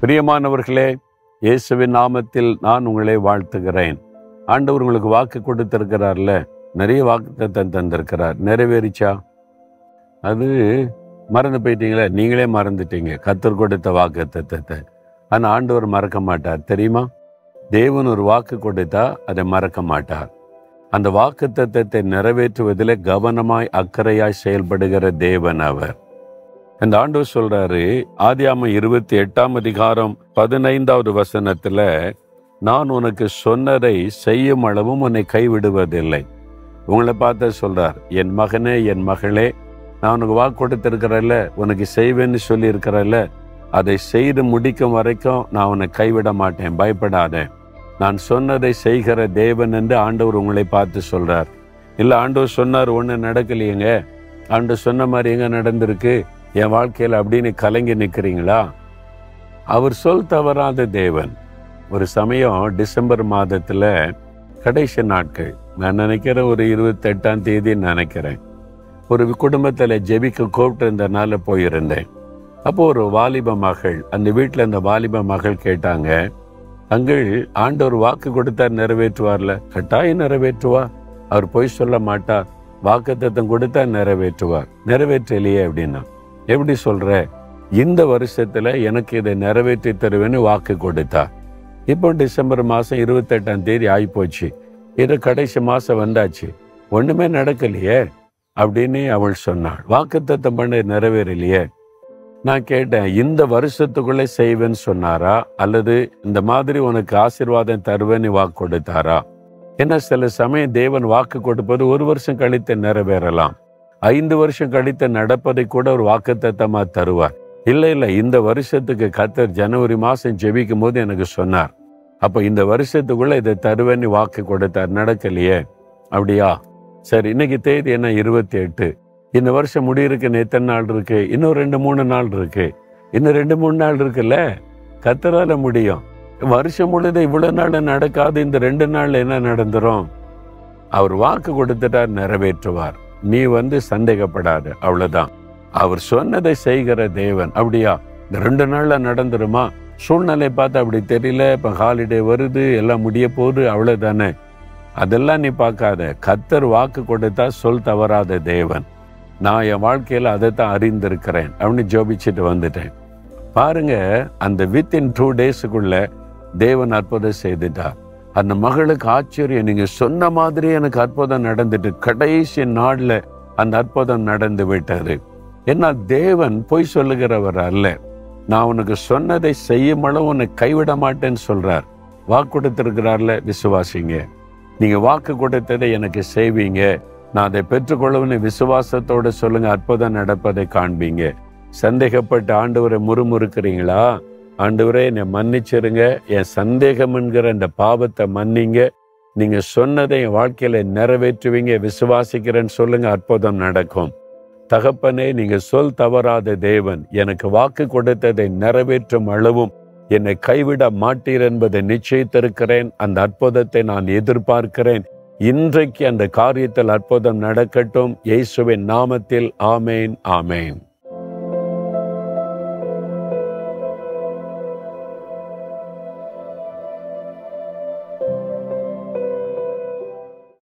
பிரியமானவர்களே இயேசுவின் நாமத்தில் நான் உங்களை வாழ்த்துகிறேன் ஆண்டவர் உங்களுக்கு வாக்கு கொடுத்திருக்கிறார்ல நிறைய வாக்கு தந்திருக்கிறார் நிறைவேறிச்சா அது மறந்து போயிட்டீங்களே நீங்களே மறந்துட்டீங்க கத்தர் கொடுத்த வாக்கு தத்தத்தை ஆனால் ஆண்டவர் மறக்க மாட்டார் தெரியுமா தேவன் ஒரு வாக்கு கொடுத்தா அதை மறக்க மாட்டார் அந்த வாக்கு தத்தத்தை நிறைவேற்றுவதில் கவனமாய் அக்கறையாய் செயல்படுகிற தேவன் அவர் இந்த ஆண்டவர் சொல்றாரு ஆதியாம இருபத்தி எட்டாம் அதிகாரம் பதினைந்தாவது வசனத்துல நான் உனக்கு சொன்னதை செய்யும் அளவும் உன்னை கைவிடுவதில்லை உங்களை பார்த்து சொல்றார் என் மகனே என் மகளே நான் உனக்கு வாக்கு கொடுத்திருக்கிறல்ல உனக்கு செய்வேன்னு சொல்லி இருக்கிறல்ல அதை செய்து முடிக்கும் வரைக்கும் நான் உன்னை கைவிட மாட்டேன் பயப்படாத நான் சொன்னதை செய்கிற தேவன் என்று ஆண்டவர் உங்களை பார்த்து சொல்றார் இல்ல ஆண்டவர் சொன்னார் ஒண்ணு நடக்கலையேங்க ஆண்டவர் சொன்ன மாதிரி எங்க நடந்திருக்கு என் வாழ்க்கையில் அப்படின்னு கலங்கி நிற்கிறீங்களா அவர் சொல் தவறாத தேவன் ஒரு சமயம் டிசம்பர் மாதத்துல கடைசி நாட்கள் நான் நினைக்கிறேன் ஒரு இருபத்தெட்டாம் தேதி நினைக்கிறேன் ஒரு குடும்பத்தில் ஜெபிக்க கூப்பிட்டு இருந்தனால போயிருந்தேன் அப்போ ஒரு வாலிப மகள் அந்த வீட்டில் அந்த வாலிப மகள் கேட்டாங்க அங்கள் ஆண்டவர் வாக்கு கொடுத்தார் நிறைவேற்றுவார்ல கட்டாயம் நிறைவேற்றுவார் அவர் பொய் சொல்ல மாட்டார் வாக்குத்தத்தம் கொடுத்தா நிறைவேற்றுவார் நிறைவேற்றலையே அப்படின்னா எப்படி சொல்ற இந்த வருஷத்துல எனக்கு இதை நிறைவேற்றி தருவேன்னு வாக்கு கொடுத்தார் இப்போ டிசம்பர் மாசம் இருபத்தெட்டாம் தேதி ஆகிப்போச்சு இது கடைசி மாசம் வந்தாச்சு ஒண்ணுமே நடக்கலையே அப்படின்னு அவள் சொன்னாள் வாக்குத்தத்தம் பண்ண நிறைவேறலையே நான் கேட்டேன் இந்த வருஷத்துக்குள்ளே செய்வேன்னு சொன்னாரா அல்லது இந்த மாதிரி உனக்கு ஆசீர்வாதம் தருவேன்னு வாக்கு கொடுத்தாரா ஏன்னா சில சமயம் தேவன் வாக்கு கொடுப்பது ஒரு வருஷம் கழித்து நிறைவேறலாம் ஐந்து வருஷம் கழித்து நடப்பதை கூட ஒரு வாக்குத்தத்தமா தருவார் இல்லை இல்லை இந்த வருஷத்துக்கு கத்தர் ஜனவரி மாசம் ஜெபிக்கும் போது எனக்கு சொன்னார் அப்ப இந்த வருஷத்துக்குள்ள இதை தருவேன்னு வாக்கு கொடுத்தார் நடக்கலையே அப்படியா சரி இன்னைக்கு தேதி என்ன இருபத்தி எட்டு இந்த வருஷம் முடியிருக்கு எத்தனை நாள் இருக்கு இன்னும் ரெண்டு மூணு நாள் இருக்கு இன்னும் ரெண்டு மூணு நாள் இருக்குல்ல கத்தரால முடியும் வருஷம் முழுது இவ்வளவு நாள் நடக்காது இந்த ரெண்டு நாள்ல என்ன நடந்துரும் அவர் வாக்கு கொடுத்துட்டார் நிறைவேற்றுவார் நீ வந்து சந்தேகப்படாத அவ்வளவுதான் அவர் சொன்னதை செய்கிற தேவன் அப்படியா இந்த ரெண்டு நாள்ல நடந்துருமா சூழ்நிலை பார்த்து அப்படி தெரியல இப்ப ஹாலிடே வருது எல்லாம் முடிய போகுது அவ்வளவுதானே அதெல்லாம் நீ பார்க்காத கத்தர் வாக்கு கொடுத்தா சொல் தவறாத தேவன் நான் என் வாழ்க்கையில அதை தான் அறிந்திருக்கிறேன் அப்படின்னு ஜோபிச்சுட்டு வந்துட்டேன் பாருங்க அந்த வித்தின் டூ டேஸுக்குள்ள தேவன் அற்புதம் செய்துட்டார் அந்த மகளுக்கு ஆச்சரியம் நீங்க சொன்ன மாதிரி எனக்கு அற்புதம் நடந்துட்டு கடைசி நாள்ல அந்த அற்புதம் நடந்து விட்டது ஏன்னா தேவன் பொய் சொல்லுகிறவர் அல்ல நான் உனக்கு சொன்னதை செய்யும் அளவு உன்னை கைவிட மாட்டேன்னு சொல்றார் வாக்கு கொடுத்திருக்கிறார்ல விசுவாசிங்க நீங்க வாக்கு கொடுத்ததை எனக்கு செய்வீங்க நான் அதை பெற்றுக்கொள்ளவுன்னு விசுவாசத்தோட சொல்லுங்க அற்புதம் நடப்பதை காண்பீங்க சந்தேகப்பட்டு ஆண்டவரை முறுமுறுக்கிறீங்களா ஆண்டவரே என்னை மன்னிச்சிருங்க என் சந்தேகம் என்கிற அந்த பாவத்தை மன்னிங்க நீங்க சொன்னதை என் வாழ்க்கையில நிறைவேற்றுவீங்க விசுவாசிக்கிறேன்னு சொல்லுங்க அற்புதம் நடக்கும் தகப்பனே நீங்க சொல் தவறாத தேவன் எனக்கு வாக்கு கொடுத்ததை நிறைவேற்றும் அளவும் என்னை கைவிட மாட்டீர் என்பதை நிச்சயித்திருக்கிறேன் அந்த அற்புதத்தை நான் எதிர்பார்க்கிறேன் இன்றைக்கு அந்த காரியத்தில் அற்புதம் நடக்கட்டும் இயேசுவின் நாமத்தில் ஆமேன் ஆமேன்